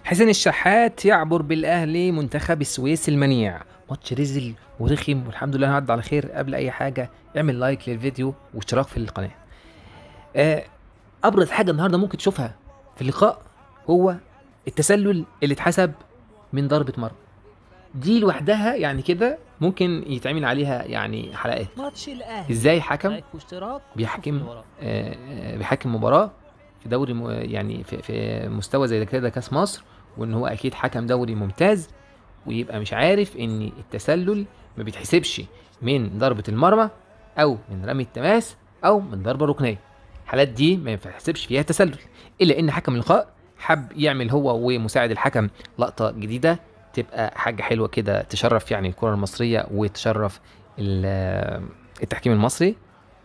حسين الشحات يعبر بالاهلي منتخب السويس المنيع ماتش رزل ورخم والحمد لله عدى على خير قبل اي حاجه اعمل لايك للفيديو واشتراك في القناه آه، ابرز حاجه النهارده ممكن تشوفها في اللقاء هو التسلل اللي اتحسب من ضربه مرمى دي لوحدها يعني كده ممكن يتعمل عليها يعني حلقات ماتش الاهلي ازاي حكم لايك واشتراك بيحكم وشوف اللي وراه. آه، آه، بيحكم مباراه في دوري م- يعني في, في مستوى زي كده كاس مصر وان هو اكيد حكم دوري ممتاز ويبقى مش عارف ان التسلل ما بيتحسبش من ضربه المرمى او من رمي التماس او من ضربه ركنيه الحالات دي ما يتحسبش فيها تسلل الا ان حكم اللقاء حب يعمل هو ومساعد الحكم لقطه جديده تبقى حاجه حلوه كده تشرف يعني الكره المصريه وتشرف ال- التحكيم المصري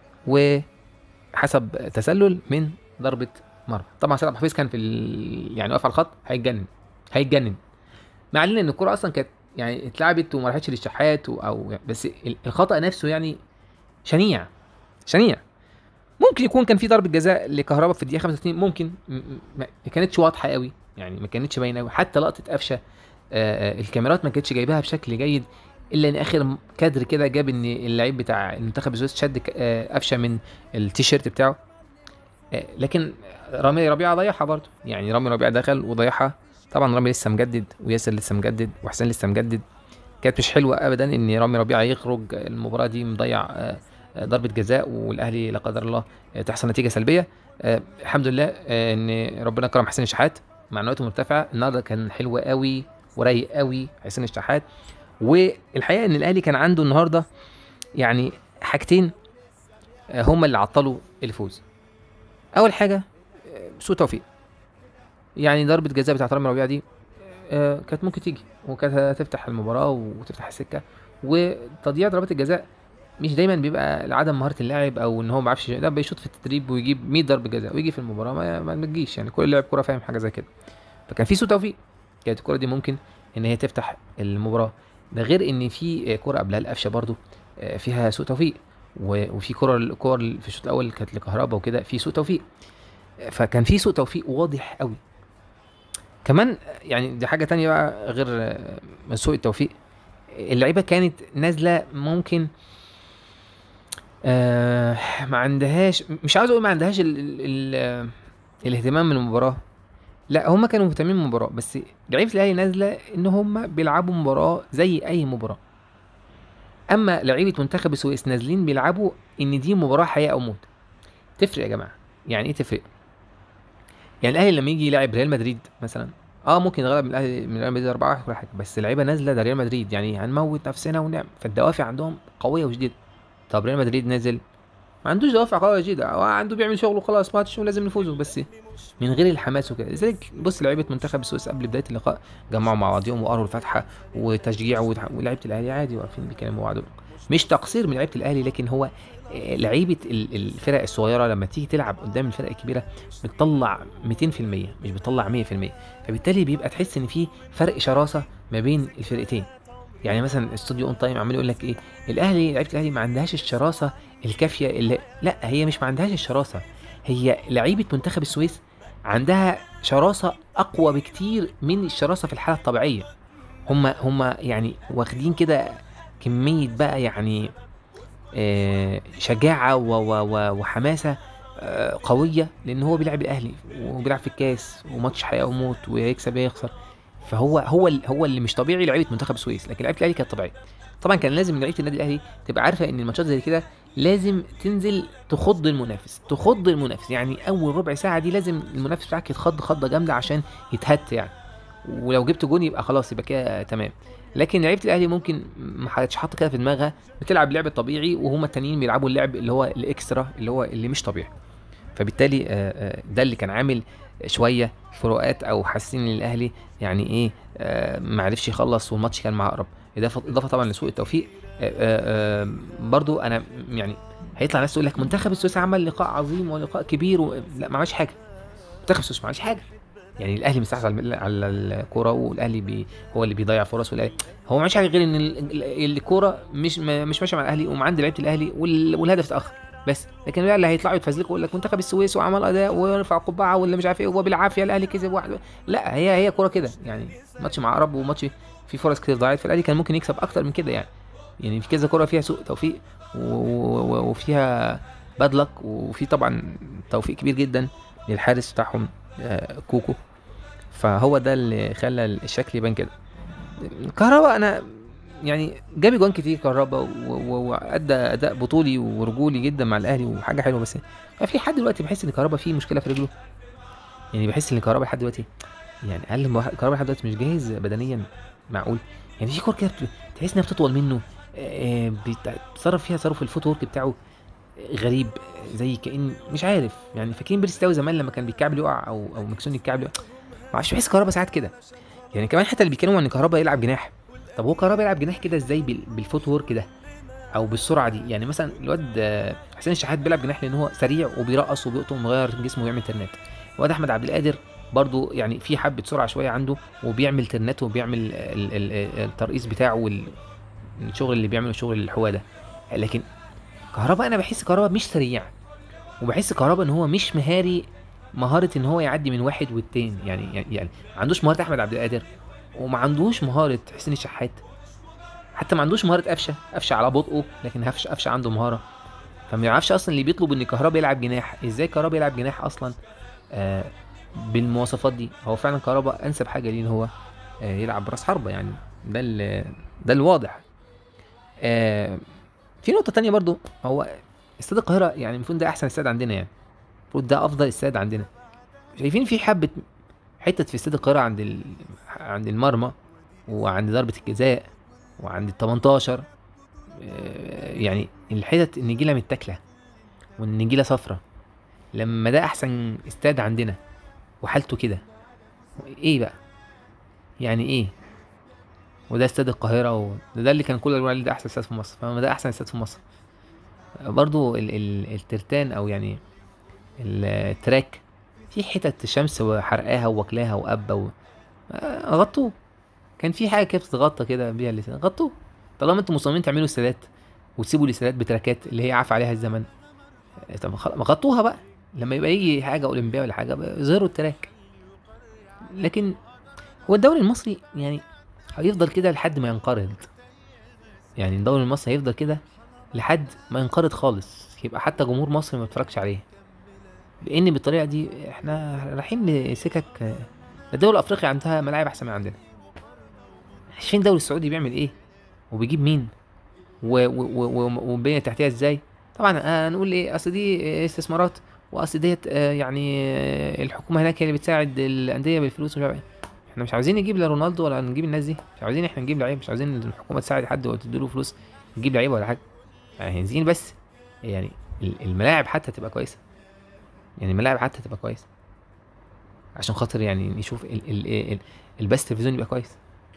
وحسب تسلل من ضربه مرمى طبعا سيد عبد الحفيظ كان في ال... يعني واقف على الخط هيتجنن هيتجنن مع علم ان الكره اصلا كانت يعني اتلعبت وما راحتش للشحات و- او بس ال- الخطا نفسه يعني شنيع شنيع ممكن يكون كان في ضربه جزاء لكهربا في الدقيقه 35 ممكن م- م- ما كانتش واضحه قوي يعني ما كانتش باينه قوي حتى لقطه قفشه آه، آه، الكاميرات ما كانتش جايباها بشكل جيد الا ان اخر م- كادر كده جاب ان اللعيب بتاع المنتخب السويس شد ك- آه، قفشه من التيشيرت بتاعه آه، لكن رامي ربيعه ضيعها برضه يعني رامي ربيعه دخل وضيعها طبعا رامي لسه مجدد وياسر لسه مجدد وحسين لسه مجدد كانت مش حلوه ابدا ان رامي ربيعه يخرج المباراه دي مضيع آه، آه، ضربه جزاء والاهلي لا قدر الله آه، تحصل نتيجه سلبيه آه، الحمد لله آه، ان ربنا كرم حسين الشحات معنوياته مرتفعه النهارده كان حلو قوي ورايق قوي حسين الشحات والحقيقه ان الاهلي كان عنده النهارده يعني حاجتين آه، هما اللي عطلوا الفوز اول حاجه آه، سوء توفيق يعني ضربه جزاء بتاعت رامي ربيعه دي آه، كانت ممكن تيجي وكانت هتفتح المباراه وتفتح السكه وتضييع ضربات الجزاء مش دايما بيبقى لعدم مهاره اللاعب او ان هو ما بيعرفش لا بيشوط في التدريب ويجيب 100 ضربه جزاء ويجي في المباراه ما, ما بتجيش يعني كل لاعب كوره فاهم حاجه زي كده فكان في سوء توفيق كانت الكوره دي ممكن ان هي تفتح المباراه ده غير ان في آه، كوره قبلها القفشه برضو آه، فيها سوء توفيق و- وفي كوره الكور في الشوط الاول كانت لكهربا وكده في سوء توفيق آه، فكان في سوء توفيق واضح قوي كمان آه، يعني دي حاجه تانية بقى غير آه، من سوء التوفيق اللعيبه كانت نازله ممكن آه ما عندهاش مش عاوز اقول ما عندهاش ال ال ال الاهتمام من المباراه لا هم كانوا مهتمين بالمباراه بس لعيبه الاهلي نازله ان هم بيلعبوا مباراه زي اي مباراه اما لعيبه منتخب السويس نازلين بيلعبوا ان دي مباراه حياه او موت تفرق يا جماعه يعني ايه تفرق يعني الاهلي لما يجي يلعب ريال مدريد مثلا اه ممكن يغلب من الاهلي من ريال مدريد 4 1 ولا حاجه بس اللعيبه نازله ده ريال مدريد يعني هنموت نفسنا ونعمل فالدوافع عندهم قويه وشديده طب ريال مدريد نازل ما عندوش دوافع قويه جدا هو عنده بيعمل شغله خلاص ماتش ولازم نفوزه بس من غير الحماس وكده لذلك بص لعيبه منتخب السويس قبل بدايه اللقاء جمعوا مع بعضهم وقروا الفاتحه وتشجيع وتح- ولعيبه الاهلي عادي واقفين بيكلموا بعضهم مش تقصير من لعيبه الاهلي لكن هو آه، لعيبه ال- الفرق الصغيره لما تيجي تلعب قدام الفرق الكبيره بتطلع 200% مش بتطلع 100% فبالتالي بيبقى تحس ان في فرق شراسه ما بين الفرقتين يعني مثلا استوديو اون تايم عمال يقول لك ايه الاهلي لعيبه الاهلي ما عندهاش الشراسه الكافيه اللي لا هي مش ما عندهاش الشراسه هي لعيبه منتخب السويس عندها شراسه اقوى بكتير من الشراسه في الحاله الطبيعيه هم هم يعني واخدين كده كميه بقى يعني آه، شجاعه و- و- و- وحماسه آه، قويه لان هو بيلعب الاهلي وبيلعب في الكاس وماتش حياه وموت ويكسب يا يخسر فهو هو ال- هو اللي مش طبيعي لعيبه منتخب السويس لكن لعيبه الاهلي كانت طبيعيه طبعا كان لازم لعيبه النادي الاهلي تبقى عارفه ان الماتشات زي كده لازم تنزل تخض المنافس تخض المنافس يعني اول ربع ساعه دي لازم المنافس بتاعك يتخض خضه جامده عشان يتهت يعني ولو جبت جون يبقى خلاص يبقى كده تمام لكن لعيبه الاهلي ممكن ما حدش حاطه كده في دماغها بتلعب لعب الطبيعي وهم التانيين بيلعبوا اللعب اللي هو الاكسترا اللي هو اللي مش طبيعي فبالتالي آه، آه، ده اللي كان عامل شويه فروقات او حاسين ان الاهلي يعني ايه آه، ما عرفش يخلص والماتش كان معاه اقرب اضافه اضافه طبعا لسوء التوفيق آه، آه، آه، برضو انا يعني هيطلع ناس تقول لك منتخب السويس عمل لقاء عظيم ولقاء كبير و... لا ما عملش حاجه منتخب السويس ما عملش حاجه يعني الاهلي مستحوذ على على الكوره والاهلي بي هو اللي بيضيع فرص والاهلي هو ما عملش حاجه غير ان ال- ال- الكوره مش ما- مش ماشيه مع الاهلي ومعند لعيبه الاهلي وال- والهدف اتاخر بس لكن لا اللي هيطلعوا يتفزلكوا يقول لك منتخب السويس وعمل اداء ويرفع قبعه ولا مش عارف ايه وبالعافيه الاهلي كسب واحد لا هي هي كوره كده يعني ماتش مع عرب وماتش في فرص كتير ضاعت فالاهلي كان ممكن يكسب اكتر من كده يعني يعني في كذا كوره فيها سوء توفيق و- و- وفيها باد لك وفي طبعا توفيق كبير جدا للحارس بتاعهم آه، كوكو فهو ده اللي خلى الشكل يبان كده كهربا انا يعني جاب جوان كتير كهربا و- و- وادى اداء بطولي ورجولي جدا مع الاهلي وحاجه حلوه بس في حد دلوقتي بحس ان كهربا فيه مشكله في رجله يعني بحس ان كهربا لحد دلوقتي يعني اقل ما كهربا لحد دلوقتي مش جاهز بدنيا معقول يعني في كور كده بت- تحس انها بتطول منه آه، بيت- بيتصرف فيها تصرف الفوت ورك بتاعه غريب زي كأن مش عارف يعني فاكرين بيرستاوي زمان لما كان بيكعبل يقع او او مكسون يكعبل يقع ما اعرفش بحس كهربا ساعات كده يعني كمان حتى اللي بيتكلموا ان كهربا يلعب جناح طب هو كهربا يلعب جناح كده ازاي بال- بالفوت وورك ده او بالسرعه دي يعني مثلا الواد آه، حسين الشحات بيلعب جناح لان هو سريع وبيرقص وبيقطم ويغير جسمه ويعمل ترنات الواد احمد عبد القادر برضو يعني في حبه سرعه شويه عنده وبيعمل ترنات وبيعمل ال- ال- ال- الترقيص بتاعه والشغل اللي بيعمله شغل الحوا ده لكن كهربا انا بحس كهربا مش سريع وبحس كهربا ان هو مش مهاري مهاره ان هو يعدي من واحد والتاني يعني يعني, يعني ما عندوش مهاره احمد عبد القادر وما عندوش مهاره حسين الشحات حتى ما عندوش مهاره قفشه قفشه على بطئه لكن قفشه قفشه عنده مهاره فما يعرفش اصلا اللي بيطلب ان كهربا يلعب جناح ازاي كهربا يلعب جناح اصلا آه بالمواصفات دي هو فعلا كهربا انسب حاجه ليه ان هو آه يلعب براس حربه يعني ده ال- ده الواضح آه في نقطه تانية برضو هو استاد القاهره يعني المفروض ده احسن استاد عندنا يعني المفروض ده افضل استاد عندنا شايفين في حبه حتت في استاد القاهره عند ال... عند المرمى وعند ضربه الجزاء وعند ال 18 آه، يعني الحتت النجيله متاكله والنجيله صفرة لما ده احسن استاد عندنا وحالته كده ايه بقى يعني ايه وده استاد القاهره وده ده اللي كان كل الوقت ده احسن استاد في مصر فما ده احسن استاد في مصر برضو ال ال الترتان او يعني التراك في حتت شمس وحرقاها واكلاها وقبه و... آه، غطوه كان في حاجه كده بتتغطى كده بيها اللسان غطوه طالما انتم مصممين تعملوا استادات وتسيبوا الاستادات بتراكات اللي هي عفى عليها الزمن آه، طب خلاص ما غطوها بقى لما يبقى يجي حاجه اولمبيه ولا حاجه بقى ظهروا التراك لكن هو الدوري المصري يعني هيفضل كده لحد ما ينقرض يعني الدوري المصري هيفضل كده لحد ما ينقرض خالص يبقى حتى جمهور مصر ما يتفرجش عليه لان بالطريقه دي احنا رايحين لسكك ده الدول الافريقيا عندها ملاعب احسن من عندنا شايفين الدوري السعودي بيعمل ايه وبيجيب مين و- و- و- و- والبنيه التحتيه ازاي طبعا آه نقول ايه اصل دي استثمارات واصل ديت آه يعني آه الحكومه هناك هي اللي بتساعد الانديه بالفلوس ومش عارف ايه احنا مش عاوزين نجيب لا رونالدو ولا نجيب الناس دي مش عاوزين احنا نجيب لعيب مش عاوزين الحكومه تساعد حد ولا تديله فلوس نجيب لعيب ولا حاجه يعني عايزين بس يعني ال- الملاعب حتى تبقى كويسه يعني الملاعب حتى تبقى كويسه عشان خاطر يعني نشوف ال ال ال البث التلفزيوني يبقى كويس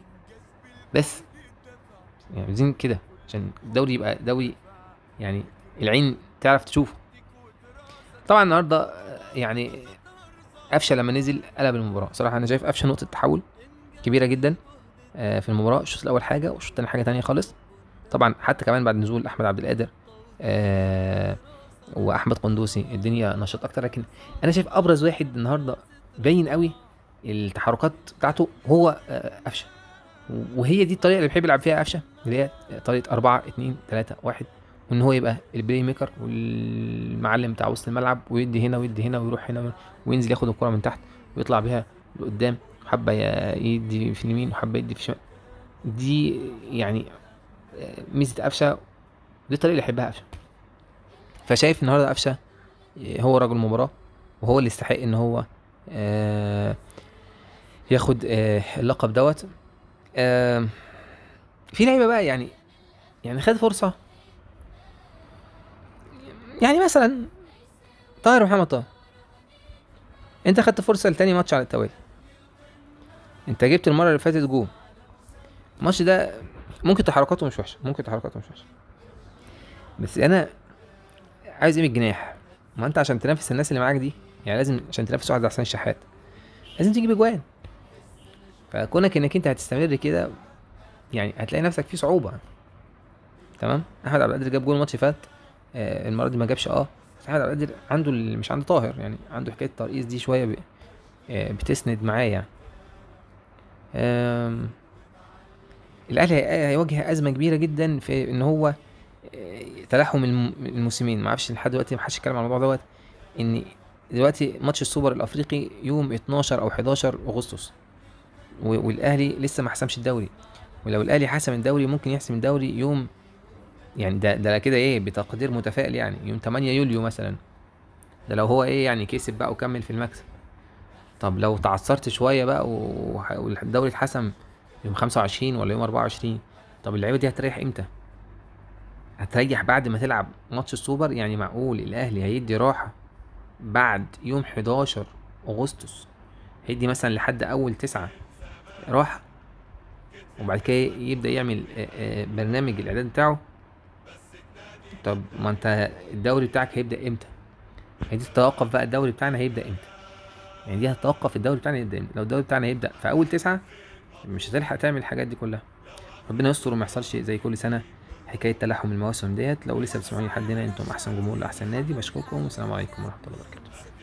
بس يعني عايزين كده عشان الدوري يبقى دوري يعني العين تعرف تشوفه طبعا النهارده آه، يعني قفشه لما نزل قلب المباراه صراحه انا شايف قفشه نقطه تحول كبيره جدا آه، في المباراه الشوط الاول حاجه والشوط الثاني حاجه تانية خالص طبعا حتى كمان بعد نزول احمد عبد القادر آه، واحمد قندوسي الدنيا نشاط اكتر لكن انا شايف ابرز واحد النهارده باين قوي التحركات بتاعته هو آه، قفشه وهي دي الطريقه اللي بيحب يلعب فيها قفشه اللي هي طريقه 4 2 3 1 وان هو يبقى البلاي ميكر والمعلم بتاع وسط الملعب ويدي هنا ويدي هنا ويروح هنا وينزل ياخد الكره من تحت ويطلع بيها لقدام حبه ي- يدي في اليمين وحبه يدي في الشمال دي يعني آه، ميزه قفشه دي الطريقه اللي يحبها قفشه فشايف النهارده قفشه هو رجل المباراه وهو اللي يستحق ان هو آه، ياخد آه، اللقب دوت آه، في لعيبه بقى يعني يعني خد فرصه يعني مثلا طاهر محمد طاهر انت خدت فرصه لتاني ماتش على التوالي انت جبت المره اللي فاتت جول الماتش ده ممكن تحركاته مش وحشه ممكن تحركاته مش وحشه بس انا عايز ايه من الجناح ما انت عشان تنافس الناس اللي معاك دي يعني لازم عشان تنافس واحد زي حسين الشحات لازم تجيب اجوان فكونك انك انت هتستمر كده يعني هتلاقي نفسك في صعوبه تمام احمد عبد القادر جاب جول الماتش اللي فات آه المره دي ما جابش اه بس احمد عبد القادر عنده اللي مش عنده طاهر يعني عنده حكايه الترقيص دي شويه ب... آه بتسند معاه يعني آم، الاهلي هي- هيواجه ازمه كبيره جدا في ان هو آه، تلاحم الم- الموسمين ما اعرفش لحد دلوقتي ما حدش اتكلم عن الموضوع دوت ان دلوقتي ماتش السوبر الافريقي يوم 12 او 11 اغسطس و- والاهلي لسه ما حسمش الدوري ولو الاهلي حسم الدوري ممكن يحسم الدوري يوم يعني ده ده كده ايه بتقدير متفائل يعني يوم 8 يوليو مثلا ده لو هو ايه يعني كسب بقى وكمل في المكسب طب لو تعثرت شويه بقى وح- والدوري اتحسم يوم 25 ولا يوم 24 طب اللعيبه دي هتريح امتى هتريح بعد ما تلعب ماتش السوبر يعني معقول الاهلي هيدي راحه بعد يوم 11 اغسطس هيدي مثلا لحد اول تسعة راحه وبعد كده يبدا يعمل آه، آه، برنامج الاعداد بتاعه طب ما انت الدوري بتاعك هيبدا امتى هي دي تتوقف بقى الدوري بتاعنا هيبدا امتى يعني دي هتتوقف الدوري بتاعنا هيبدا امتى لو الدوري بتاعنا هيبدا في اول تسعة مش هتلحق تعمل الحاجات دي كلها ربنا يستر وما يحصلش زي كل سنه حكايه تلاحم المواسم ديت لو لسه بتسمعوني لحد هنا انتم احسن جمهور لاحسن نادي بشكركم والسلام عليكم ورحمه الله وبركاته